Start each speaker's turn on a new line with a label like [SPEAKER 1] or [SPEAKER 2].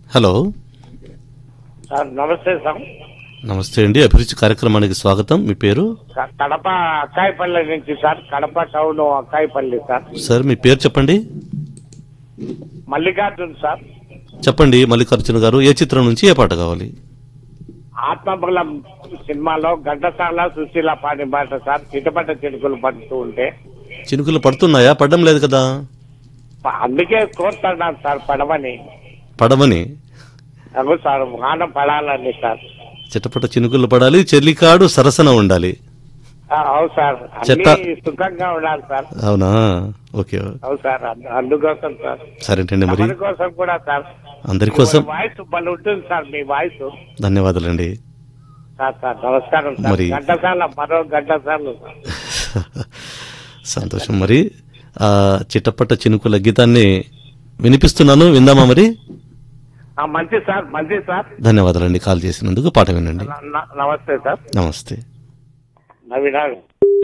[SPEAKER 1] Hello
[SPEAKER 2] sir నమస్తే sir
[SPEAKER 1] నమస్తే అండి అభిరుచి కార్యక్రమానికి స్వాగతం మీ పేరు
[SPEAKER 2] క- కడప అక్కాయిపల్లి నుంచి sir Kadapa town Akkayipalli sir
[SPEAKER 1] sir మీ పేరు చెప్పండి
[SPEAKER 2] మల్లికార్జున్ సార్
[SPEAKER 1] చెప్పండి మల్లికార్జున గారు ఏ చిత్రం నుంచి ఏ పాట కావాలి
[SPEAKER 2] ఆత్మబలం సినిమాలో ఘంటసాల సుశీల పాడిన పాట సార్ చిటపట చినుకులు పడుతూ ఉంటే
[SPEAKER 1] చినుకులు పడుతున్నాయా పడడం లేదు కదా
[SPEAKER 2] ప- అందుకే కోరుతున్నాను సార్ పడవని
[SPEAKER 1] పడమని
[SPEAKER 2] అవు సార్ వాన పడాలని సార్
[SPEAKER 1] చిట్టపట చినుకులు పడాలి చెల్లికాడు సరసన ఉండాలి
[SPEAKER 2] ఆ, అవు సార్
[SPEAKER 1] చెత్త.
[SPEAKER 2] అన్ని సుఖంగా ఉండాలి సార్
[SPEAKER 1] అవునా ఓకే
[SPEAKER 2] అవు సార్ అందు- అందుకోసం సార్
[SPEAKER 1] సరేంటండి మరి
[SPEAKER 2] ఎవరి కోసం కూడా సార్
[SPEAKER 1] అందరి కోసం
[SPEAKER 2] వాయిస్ భలే ఉంటుంది సార్ మీ వాయిస్
[SPEAKER 1] ధన్యవాదాలండి
[SPEAKER 2] సార్ సార్ నమస్కారం సార్
[SPEAKER 1] మరి-
[SPEAKER 2] గంటసాల మరో గంటసార్లు
[SPEAKER 1] సంతోషం మరి ఆ చిట్టపట్ట చినుకుల గీతాన్ని వినిపిస్తున్నాను విందామా మరి
[SPEAKER 2] ఆ, మంచి సార్ మంచి సార్
[SPEAKER 1] ధన్యవాదాలండి కాల్ చేసినందుకు పాట వినండి
[SPEAKER 2] న- న- నమస్తే సార్
[SPEAKER 1] నమస్తే
[SPEAKER 2] నవీనాథ్